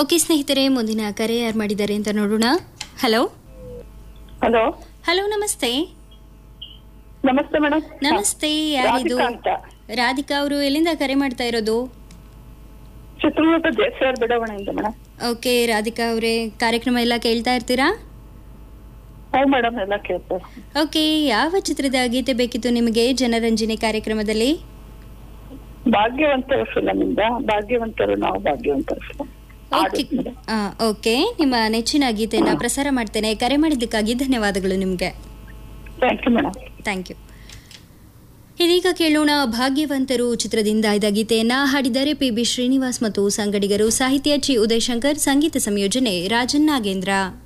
okay ಸ್ನೇಹಿತರೆ ಮುಂದಿನ ಕರೆ ಯಾರು ಮಾಡಿದ್ದಾರೆ ಅಂತ ನೋಡೋಣ ಹಲೋ ಹಲೋ ಹಲೋ ನಮಸ್ತೆ ನಮಸ್ತೆ ಮೇಡಮ್ ನಮಸ್ತೆ ಯಾರಿದು ರಾಧಿಕಾ ಅಂತ ರಾಧಿಕಾ ಅವರು ಎಲ್ಲಿಂದ ಕರೆ ಮಾಡ್ತಾ ಇರೋದು ಚಿತ್ರದುರ್ಗ ಜೆಸ್ಆರ್ ಬಡಾವಣೆಯಿಂದ ಮೇಡಮ್ ಓಕೆ ರಾಧಿಕಾ ಅವರೇ ಕಾರ್ಯಕ್ರಮ ಎಲ್ಲ ಕೇಳ್ತಾ ಇರ್ತೀರಾ ಹೌದು ಮೇಡಮ್ ಎಲ್ಲ ಕೇಳ್ತಾರೆ ಓಕೆ ಯಾವ ಚಿತ್ರದ ಗೀತೆ ಬೇಕಿತ್ತು ನಿಮಗೆ ಜನರಂಜನೆ ಕಾರ್ಯಕ್ರಮದಲ್ಲಿ ಭಾಗ್ಯವಂತರ ಫಿಲಮ್ ಇಂದ ಭಾಗ್ಯವಂತರು ನಾವು ಭಾಗ್ಯವಂತರ ಫಿಲಮ್ ಓಕೆ ಆ, ಓಕೆ ನಿಮ್ಮ ನೆಚ್ಚಿನ ಗೀತೆಯನ್ನ ಪ್ರಸಾರ ಮಾಡ್ತೇನೆ ಕರೆ ಮಾಡಿದ್ದಕ್ಕಾಗಿ ಧನ್ಯವಾದಗಳು ನಿಮಗೆ thank you madam thank you ಇದೀಗ ಕೇಳೋಣ ಭಾಗ್ಯವಂತರು ಚಿತ್ರದಿಂದ ಆಯ್ದ ಗೀತೆಯನ್ನ ಹಾಡಿದ್ದಾರೆ ಪಿ ಬಿ ಶ್ರೀನಿವಾಸ್ ಮತ್ತು ಸಂಗಡಿಗರು ಸಾಹಿತ್ಯ ಚಿ ಉದಯಶಂಕರ್ ಸಂಗೀತ ಸಂಯೋಜನೆ ರಾಜನ್ ನಾಗೇಂದ್ರ